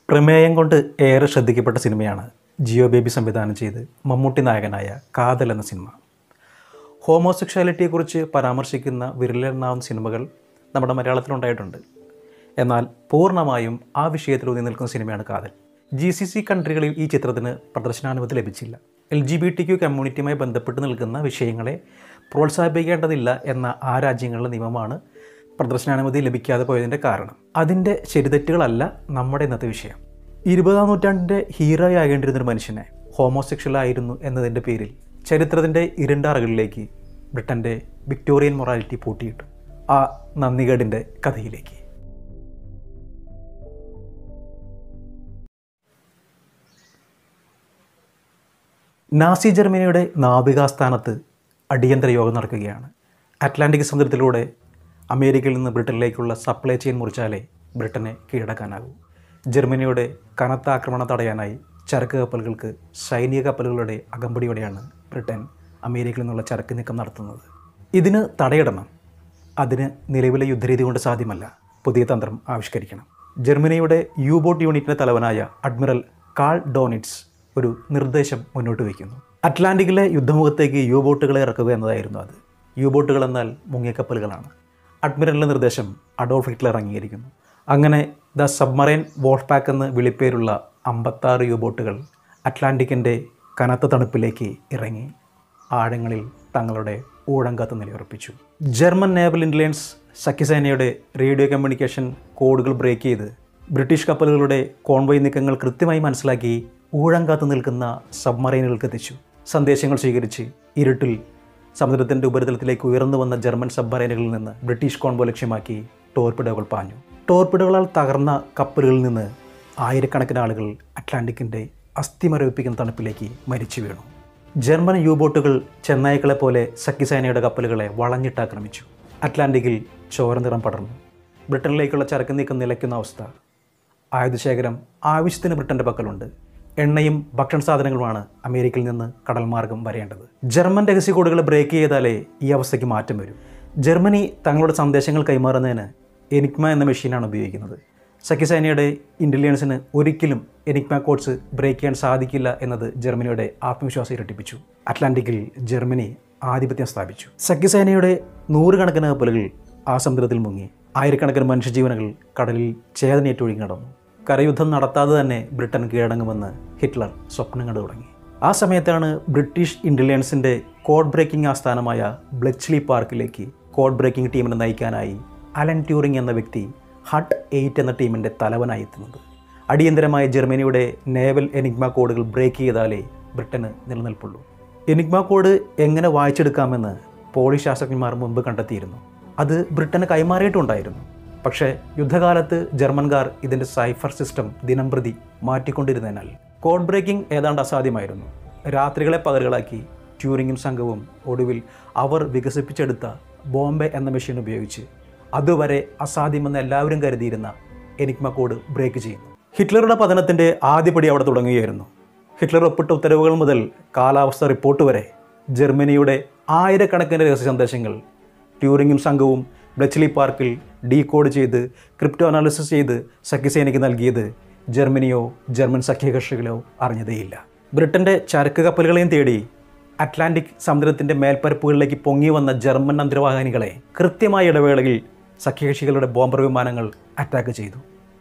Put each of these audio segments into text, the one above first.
പ്രമേയം കൊണ്ട് ഏറെ ശ്രദ്ധിക്കപ്പെട്ട സിനിമയാണ് ജിയോ ബേബി സംവിധാനം ചെയ്ത് മമ്മൂട്ടി നായകനായ കാതൽ എന്ന സിനിമ ഹോമോസെക്ഷാലിറ്റിയെക്കുറിച്ച് പരാമർശിക്കുന്ന വിരലെണ്ണാവുന്ന സിനിമകൾ നമ്മുടെ മലയാളത്തിലുണ്ടായിട്ടുണ്ട് എന്നാൽ പൂർണ്ണമായും ആ വിഷയത്തിൽ ഊന്നി നിൽക്കുന്ന സിനിമയാണ് കാതൽ ജി സി സി കൺട്രികളിൽ ഈ ചിത്രത്തിന് പ്രദർശനാനുമതി ലഭിച്ചില്ല L G B T Q കമ്മ്യൂണിറ്റിയുമായി ബന്ധപ്പെട്ട് നിൽക്കുന്ന വിഷയങ്ങളെ പ്രോത്സാഹിപ്പിക്കേണ്ടതില്ല എന്ന ആ രാജ്യങ്ങളിലെ നിയമമാണ് പ്രദർശനാനുമതി ലഭിക്കാതെ പോയതിൻ്റെ കാരണം അതിൻ്റെ ശരിതെറ്റുകളല്ല നമ്മുടെ ഇന്നത്തെ വിഷയം ഇരുപതാം നൂറ്റാണ്ടിൻ്റെ ഹീറോയാകേണ്ടിരുന്ന ഒരു മനുഷ്യനെ ഹോമോസെക്ഷൽ ആയിരുന്നു എന്നതിൻ്റെ പേരിൽ ചരിത്രത്തിൻ്റെ ഇരുണ്ട അറകളിലേക്ക് ബ്രിട്ടൻ്റെ വിക്ടോറിയൻ മൊറാലിറ്റി പൂട്ടിയിട്ടു ആ നന്ദികേടിൻ്റെ കഥയിലേക്ക് നാസി ജർമ്മനിയുടെ നാവികാസ്ഥാനത്ത് അടിയന്തര യോഗം നടക്കുകയാണ് അറ്റ്ലാന്റിക് സമുദ്രത്തിലൂടെ അമേരിക്കയിൽ നിന്ന് ബ്രിട്ടനിലേക്കുള്ള സപ്ലൈ ചെയിൻ മുറിച്ചാലേ ബ്രിട്ടനെ കീഴടക്കാനാകൂ ജർമ്മനിയുടെ കനത്ത ആക്രമണം തടയാനായി ചരക്ക് കപ്പലുകൾക്ക് സൈനിക കപ്പലുകളുടെ അകമ്പടിയോടെയാണ് ബ്രിട്ടൻ അമേരിക്കയിൽ നിന്നുള്ള ചരക്ക് നീക്കം നടത്തുന്നത് ഇതിന് തടയിടണം അതിന് നിലവിലെ യുദ്ധരീതി കൊണ്ട് സാധ്യമല്ല പുതിയ തന്ത്രം ആവിഷ്കരിക്കണം ജർമ്മനിയുടെ യു ബോട്ട് യൂണിറ്റിൻ്റെ തലവനായ അഡ്മിറൽ കാൾ ഡോണിറ്റ്സ് ഒരു നിർദ്ദേശം മുന്നോട്ട് വയ്ക്കുന്നു അറ്റ്ലാന്റിക്കിലെ യുദ്ധമുഖത്തേക്ക് യു ബോട്ടുകളെ ഇറക്കുക എന്നതായിരുന്നു അത് യു ബോട്ടുകൾ എന്നാൽ മുങ്ങിക്കപ്പലുകളാണ് അഡ്മിറലിൻ്റെ നിർദ്ദേശം അഡോൾഫ് ഹിറ്റ്ലർ അംഗീകരിക്കുന്നു അങ്ങനെ ദ സബ്മറൈൻ വോൾഫ് പാക്ക് എന്ന് വിളിപ്പേരുള്ള അമ്പത്താറ് യു ബോട്ടുകൾ അറ്റ്ലാന്റിക്കിൻ്റെ കനത്ത തണുപ്പിലേക്ക് ഇറങ്ങി ആഴങ്ങളിൽ തങ്ങളുടെ ഊഴങ്കാത്ത് നിലയുറപ്പിച്ചു ജർമ്മൻ നേവൽ ഇൻ്റലിജൻസ് സഖ്യസേനയുടെ റേഡിയോ കമ്മ്യൂണിക്കേഷൻ കോഡുകൾ ബ്രേക്ക് ചെയ്ത് ബ്രിട്ടീഷ് കപ്പലുകളുടെ കോൺവോയ് നീക്കങ്ങൾ കൃത്യമായി മനസ്സിലാക്കി ഊഴങ്കാത്ത് നിൽക്കുന്ന സബ്മറൈനുകൾക്ക് എത്തിച്ചു സന്ദേശങ്ങൾ സ്വീകരിച്ച് ഇരുട്ടിൽ സമുദ്രത്തിൻ്റെ ഉപരിതലത്തിലേക്ക് ഉയർന്നു വന്ന ജർമ്മൻ സബ്മറൈനുകളിൽ നിന്ന് ബ്രിട്ടീഷ് കോൺവോ ലക്ഷ്യമാക്കി ടോർപിഡോകൾ പാഞ്ഞു ടോർപിഡോകളാൽ തകർന്ന കപ്പലുകളിൽ നിന്ന് ആയിരക്കണക്കിന് ആളുകൾ അറ്റ്ലാന്റിക്കിൻ്റെ അസ്ഥിമരവിപ്പിക്കുന്ന തണുപ്പിലേക്ക് മരിച്ചു വീണു ജർമ്മൻ യു ബോട്ടുകൾ ചെന്നായ്ക്കളെ പോലെ സഖ്യസേനയുടെ കപ്പലുകളെ വളഞ്ഞിട്ടാക്രമിച്ചു അറ്റ്ലാന്റിക്കിൽ ചോര നിറം പടർന്നു ബ്രിട്ടനിലേക്കുള്ള ചരക്ക് നീക്കം നിലയ്ക്കുന്ന അവസ്ഥ ആയുധശേഖരം ആവശ്യത്തിന് ബ്രിട്ടൻ്റെ പക്കലുണ്ട് എണ്ണയും ഭക്ഷണ സാധനങ്ങളുമാണ് അമേരിക്കയിൽ നിന്ന് കടൽ മാർഗം വരേണ്ടത് ജർമ്മൻ രഹസ്യ കോഡുകൾ ബ്രേക്ക് ചെയ്താലേ ഈ അവസ്ഥയ്ക്ക് മാറ്റം വരും ജർമ്മനി തങ്ങളുടെ സന്ദേശങ്ങൾ കൈമാറുന്നതിന് എനിക്മ എന്ന മെഷീനാണ് ഉപയോഗിക്കുന്നത് സഖ്യസേനയുടെ ഇൻ്റലിജൻസിന് ഒരിക്കലും എനിക്മ കോഡ്സ് ബ്രേക്ക് ചെയ്യാൻ സാധിക്കില്ല എന്നത് ജർമ്മനിയുടെ ആത്മവിശ്വാസം ഇരട്ടിപ്പിച്ചു അറ്റ്ലാന്റിക്കിൽ ജർമ്മനി ആധിപത്യം സ്ഥാപിച്ചു സഖ്യസേനയുടെ നൂറുകണക്കിന് കപ്പലുകൾ ആ സമുദ്രത്തിൽ മുങ്ങി ആയിരക്കണക്കിന് മനുഷ്യജീവനുകൾ കടലിൽ ചേതനയേറ്റൊഴുകി നടന്നു കരയുദ്ധം നടത്താതെ തന്നെ ബ്രിട്ടൻ കീഴടങ്ങുമെന്ന് ഹിറ്റ്ലർ സ്വപ്നം കണ്ടു തുടങ്ങി ആ സമയത്താണ് ബ്രിട്ടീഷ് ഇൻ്റലിജൻസിൻ്റെ കോഡ് ബ്രേക്കിംഗ് ആസ്ഥാനമായ ബ്ലെച്ച്ലി പാർക്കിലേക്ക് കോഡ് ബ്രേക്കിംഗ് ടീമിനെ നയിക്കാനായി അലൻ ട്യൂറിംഗ് എന്ന വ്യക്തി ഹട്ട് എയ്റ്റ് എന്ന ടീമിൻ്റെ തലവനായി എത്തുന്നത് അടിയന്തരമായ ജർമ്മനിയുടെ നേവൽ എനിഗ്മ കോഡുകൾ ബ്രേക്ക് ചെയ്താലേ ബ്രിട്ടന് നിലനിൽപ്പുള്ളൂ എനിഗ്മ കോഡ് എങ്ങനെ വായിച്ചെടുക്കാമെന്ന് പോളിഷ് ശാസ്ത്രജ്ഞന്മാർ മുമ്പ് കണ്ടെത്തിയിരുന്നു അത് ബ്രിട്ടന് കൈമാറിയിട്ടുണ്ടായിരുന്നു പക്ഷേ യുദ്ധകാലത്ത് ജർമ്മൻകാർ ഇതിൻ്റെ സൈഫർ സിസ്റ്റം ദിനംപ്രതി മാറ്റിക്കൊണ്ടിരുന്നതിനാൽ കോഡ് ബ്രേക്കിംഗ് ഏതാണ്ട് അസാധ്യമായിരുന്നു രാത്രികളെ പകലുകളാക്കി ട്യൂറിങ്ങും സംഘവും ഒടുവിൽ അവർ വികസിപ്പിച്ചെടുത്ത ബോംബെ എന്ന മെഷീൻ ഉപയോഗിച്ച് അതുവരെ അസാധ്യമെന്ന് എല്ലാവരും കരുതിയിരുന്ന എനിക്മ കോഡ് ബ്രേക്ക് ചെയ്യുന്നു ഹിറ്റ്ലറുടെ പതനത്തിൻ്റെ ആദ്യപടി അവിടെ തുടങ്ങുകയായിരുന്നു ഹിറ്റ്ലർ ഒപ്പിട്ട ഉത്തരവുകൾ മുതൽ കാലാവസ്ഥ റിപ്പോർട്ട് വരെ ജർമ്മനിയുടെ ആയിരക്കണക്കിന് രഹസ്യ സന്ദേശങ്ങൾ ട്യൂറിങ്ങും സംഘവും ബ്ലച്ച്ലി പാർക്കിൽ ഡീകോഡ് ചെയ്ത് ക്രിപ്റ്റോ അനാലിസിസ് ചെയ്ത് സഖ്യസേനയ്ക്ക് നൽകിയത് ജർമ്മനിയോ ജർമ്മൻ സഖ്യകർഷികളോ അറിഞ്ഞതേയില്ല ബ്രിട്ടൻ്റെ ചരക്ക് കപ്പലുകളെയും തേടി അറ്റ്ലാന്റിക് സമുദ്രത്തിൻ്റെ മേൽപ്പരപ്പുകളിലേക്ക് പൊങ്ങി വന്ന ജർമ്മൻ അന്തർവാഹിനികളെ കൃത്യമായ ഇടവേളയിൽ സഖ്യകക്ഷികളുടെ ബോംബർ വിമാനങ്ങൾ അറ്റാക്ക് ചെയ്തു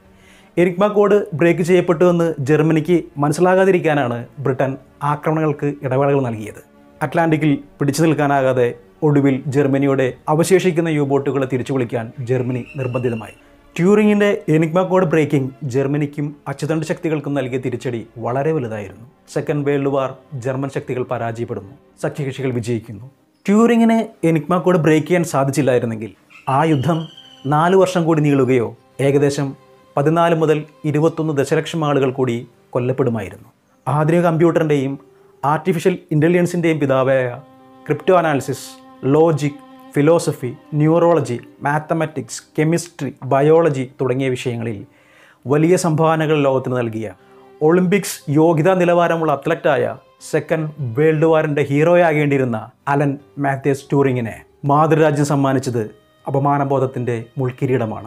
എരിക്മ കോഡ് ബ്രേക്ക് ചെയ്യപ്പെട്ടുവെന്ന് ജർമ്മനിക്ക് മനസ്സിലാകാതിരിക്കാനാണ് ബ്രിട്ടൻ ആക്രമണങ്ങൾക്ക് ഇടവേളകൾ നൽകിയത് അറ്റ്ലാന്റിക്കിൽ പിടിച്ചു നിൽക്കാനാകാതെ ഒടുവിൽ ജർമ്മനിയുടെ അവശേഷിക്കുന്ന യു ബോട്ടുകളെ തിരിച്ചു വിളിക്കാൻ ജർമ്മനി നിർബന്ധിതമായി ട്യൂറിങ്ങിൻ്റെ എനിഗ്മ കോഡ് ബ്രേക്കിംഗ് ജർമ്മനിക്കും അച്ചുതണ്ട് ശക്തികൾക്കും നൽകിയ തിരിച്ചടി വളരെ വലുതായിരുന്നു സെക്കൻഡ് വേൾഡ് വാർ ജർമ്മൻ ശക്തികൾ പരാജയപ്പെടുന്നു സഖ്യകക്ഷികൾ വിജയിക്കുന്നു ട്യൂറിങ്ങിന് എനിഗ്മ കോഡ് ബ്രേക്ക് ചെയ്യാൻ സാധിച്ചില്ലായിരുന്നെങ്കിൽ ആ യുദ്ധം നാല് വർഷം കൂടി നീളുകയോ ഏകദേശം പതിനാല് മുതൽ ഇരുപത്തൊന്ന് ദശലക്ഷം ആളുകൾ കൂടി കൊല്ലപ്പെടുമായിരുന്നു ആധുനിക കമ്പ്യൂട്ടറിൻ്റെയും ആർട്ടിഫിഷ്യൽ ഇൻ്റലിജൻസിൻ്റെയും പിതാവായ crypto analysis logic philosophy neurology mathematics chemistry biology തുടങ്ങിയ വിഷയങ്ങളിൽ വലിയ സംഭാവനകൾ ലോകത്തിന് നൽകിയ ഒളിമ്പിക്സ് യോഗ്യതാ നിലവാരമുള്ള അത്ലറ്റായ സെക്കൻഡ് വേൾഡ് വാറിൻ്റെ ഹീറോയാകേണ്ടിയിരുന്ന അലൻ മാത്യേസ് ടൂറിങ്ങിനെ മാതൃരാജ്യം സമ്മാനിച്ചത് അപമാനബോധത്തിൻ്റെ മുൾക്കിരീടമാണ്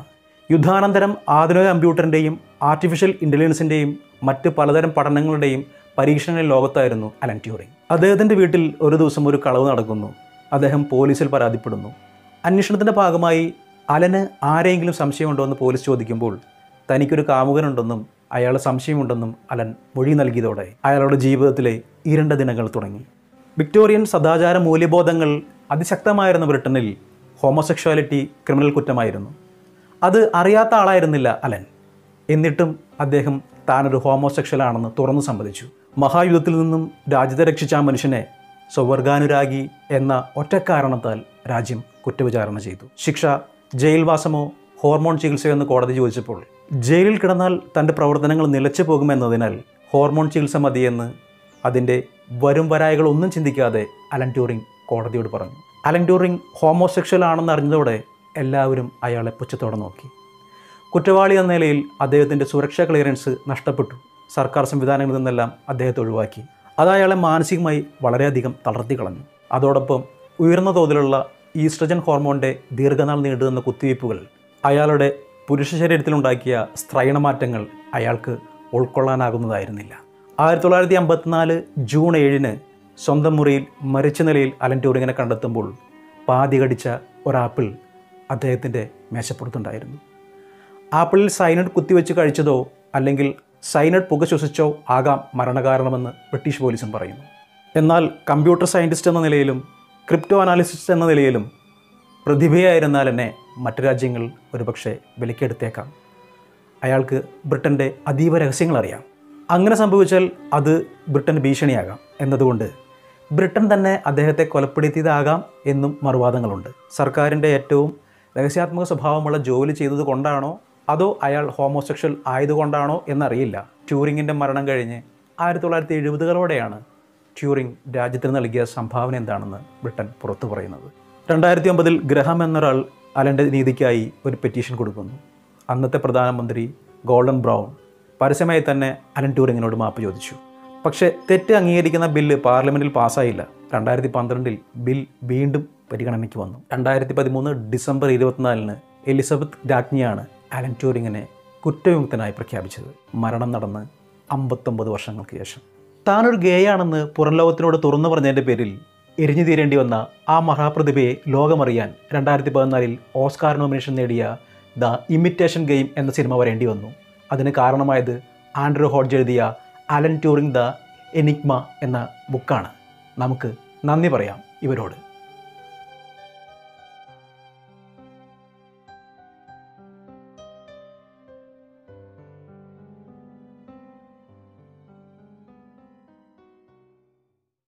യുദ്ധാനന്തരം ആധുനിക കമ്പ്യൂട്ടറിൻ്റെയും ആർട്ടിഫിഷ്യൽ ഇൻ്റലിജൻസിൻ്റെയും മറ്റ് പലതരം പഠനങ്ങളുടെയും പരീക്ഷണങ്ങളുടെ ലോകത്തായിരുന്നു അലൻ ട്യൂറിംഗ് അദ്ദേഹത്തിൻ്റെ വീട്ടിൽ ഒരു ദിവസം ഒരു കളവ് നടക്കുന്നു അദ്ദേഹം പോലീസിൽ പരാതിപ്പെടുന്നു അന്വേഷണത്തിൻ്റെ ഭാഗമായി അലന് ആരെങ്കിലും സംശയമുണ്ടോ എന്ന് പോലീസ് ചോദിക്കുമ്പോൾ തനിക്കൊരു കാമുകനുണ്ടെന്നും അയാളെ സംശയമുണ്ടെന്നും അലൻ മൊഴി നൽകിയതോടെ അയാളുടെ ജീവിതത്തിലെ ഇരുണ്ട ദിനങ്ങൾ തുടങ്ങി വിക്ടോറിയൻ സദാചാര മൂല്യബോധങ്ങൾ അതിശക്തമായിരുന്ന ബ്രിട്ടനിൽ ഹോമോസെക്ഷുവാലിറ്റി ക്രിമിനൽ കുറ്റമായിരുന്നു അത് അറിയാത്ത ആളായിരുന്നില്ല അലൻ എന്നിട്ടും അദ്ദേഹം താനൊരു ഹോമോസെക്ഷൽ ആണെന്ന് തുറന്നു സമ്മതിച്ചു മഹായുദ്ധത്തിൽ നിന്നും രാജ്യത്തെ രക്ഷിച്ച ആ മനുഷ്യനെ സ്വവർഗാനുരാഗി എന്ന ഒറ്റ കാരണത്താൽ രാജ്യം കുറ്റവിചാരണ ചെയ്തു ശിക്ഷ ജയിൽവാസമോ ഹോർമോൺ ചികിത്സയോ എന്ന് കോടതി ചോദിച്ചപ്പോൾ ജയിലിൽ കിടന്നാൽ തൻ്റെ പ്രവർത്തനങ്ങൾ നിലച്ചു പോകുമെന്നതിനാൽ ഹോർമോൺ ചികിത്സ മതിയെന്ന് അതിൻ്റെ വരും വരായകൾ ഒന്നും ചിന്തിക്കാതെ അലൻ ട്യൂറിംഗ് കോടതിയോട് പറഞ്ഞു അലൻ ട്യൂറിംഗ് ഹോമോസെക്ഷൽ ആണെന്ന് അറിഞ്ഞതോടെ എല്ലാവരും അയാളെ പുച്ഛത്തോടെ നോക്കി കുറ്റവാളി എന്ന നിലയിൽ അദ്ദേഹത്തിൻ്റെ സുരക്ഷാ ക്ലിയറൻസ് നഷ്ടപ്പെട്ടു സർക്കാർ സംവിധാനങ്ങളിൽ നിന്നെല്ലാം അദ്ദേഹത്തെ ഒഴിവാക്കി അത് അയാളെ മാനസികമായി വളരെയധികം തളർത്തി കളഞ്ഞു അതോടൊപ്പം ഉയർന്ന തോതിലുള്ള ഈസ്ട്രജൻ ഹോർമോണിൻ്റെ ദീർഘനാൾ നീണ്ടുനിന്ന കുത്തിവയ്പ്പുകൾ അയാളുടെ പുരുഷ ശരീരത്തിലുണ്ടാക്കിയ സ്ത്രൈണമാറ്റങ്ങൾ അയാൾക്ക് ഉൾക്കൊള്ളാനാകുന്നതായിരുന്നില്ല ആയിരത്തി തൊള്ളായിരത്തി അമ്പത്തിനാല് ജൂൺ ഏഴിന് സ്വന്തം മുറിയിൽ മരിച്ച നിലയിൽ അലൻ ട്യൂറിങ്ങിനെ കണ്ടെത്തുമ്പോൾ പാതി കടിച്ച ഒരാപ്പിൾ അദ്ദേഹത്തിൻ്റെ മേശപ്പുറത്തുണ്ടായിരുന്നു ആപ്പിളിൽ സൈനഡ് കുത്തിവെച്ച് കഴിച്ചതോ അല്ലെങ്കിൽ സൈനഡ് പുക ശ്വസിച്ചോ ആകാം മരണകാരണമെന്ന് ബ്രിട്ടീഷ് പോലീസും പറയുന്നു എന്നാൽ കമ്പ്യൂട്ടർ സയൻറ്റിസ്റ്റ് എന്ന നിലയിലും ക്രിപ്റ്റോ അനാലിസിസ്റ്റ് എന്ന നിലയിലും പ്രതിഭയായിരുന്നാൽ തന്നെ മറ്റു രാജ്യങ്ങൾ ഒരുപക്ഷെ വിലക്കെടുത്തേക്കാം അയാൾക്ക് ബ്രിട്ടൻ്റെ അതീവ രഹസ്യങ്ങൾ അറിയാം അങ്ങനെ സംഭവിച്ചാൽ അത് ബ്രിട്ടന് ഭീഷണിയാകാം എന്നതുകൊണ്ട് ബ്രിട്ടൻ തന്നെ അദ്ദേഹത്തെ കൊലപ്പെടുത്തിയതാകാം എന്നും മറുവാദങ്ങളുണ്ട് സർക്കാരിൻ്റെ ഏറ്റവും രഹസ്യാത്മക സ്വഭാവമുള്ള ജോലി ചെയ്തത് കൊണ്ടാണോ അതോ അയാൾ ഹോമോസെക്ഷൽ ആയതുകൊണ്ടാണോ എന്നറിയില്ല ട്യൂറിങ്ങിൻ്റെ മരണം കഴിഞ്ഞ് ആയിരത്തി തൊള്ളായിരത്തി എഴുപതുകളോടെയാണ് ട്യൂറിംഗ് രാജ്യത്തിന് നൽകിയ സംഭാവന എന്താണെന്ന് ബ്രിട്ടൻ പുറത്തു പറയുന്നത് രണ്ടായിരത്തി ഒമ്പതിൽ ഗ്രഹം എന്നൊരാൾ അലൻ്റെ നീതിക്കായി ഒരു പെറ്റീഷൻ കൊടുക്കുന്നു അന്നത്തെ പ്രധാനമന്ത്രി ഗോൾഡൻ ബ്രൗൺ പരസ്യമായി തന്നെ അലൻ ട്യൂറിങ്ങിനോട് മാപ്പ് ചോദിച്ചു പക്ഷേ തെറ്റ് അംഗീകരിക്കുന്ന ബില്ല് പാർലമെൻറ്റിൽ പാസ്സായില്ല രണ്ടായിരത്തി പന്ത്രണ്ടിൽ ബിൽ വീണ്ടും പരിഗണനയ്ക്ക് വന്നു രണ്ടായിരത്തി പതിമൂന്ന് ഡിസംബർ ഇരുപത്തിനാലിന് എലിസബത്ത് രാജ്ഞിയാണ് അലൻ ട്യൂറിങ്ങിനെ കുറ്റവിമുക്തനായി പ്രഖ്യാപിച്ചത് മരണം നടന്ന് അമ്പത്തൊമ്പത് വർഷങ്ങൾക്ക് ശേഷം താനൊരു ഗേയാണെന്ന് പുറം ലോകത്തിനോട് തുറന്നു പറഞ്ഞതിൻ്റെ പേരിൽ എരിഞ്ഞു തീരേണ്ടി വന്ന ആ മഹാപ്രതിഭയെ ലോകമറിയാൻ രണ്ടായിരത്തി പതിനാലിൽ ഓസ്കാർ നോമിനേഷൻ നേടിയ ദ ഇമിറ്റേഷൻ ഗെയിം എന്ന സിനിമ വരേണ്ടി വന്നു അതിന് കാരണമായത് ആൻഡ്രൂ ഹോഡ്ജ് എഴുതിയ അലൻ ട്യൂറിംഗ് ദ എനിഗ്മ എന്ന ബുക്കാണ് നമുക്ക് നന്ദി പറയാം ഇവരോട്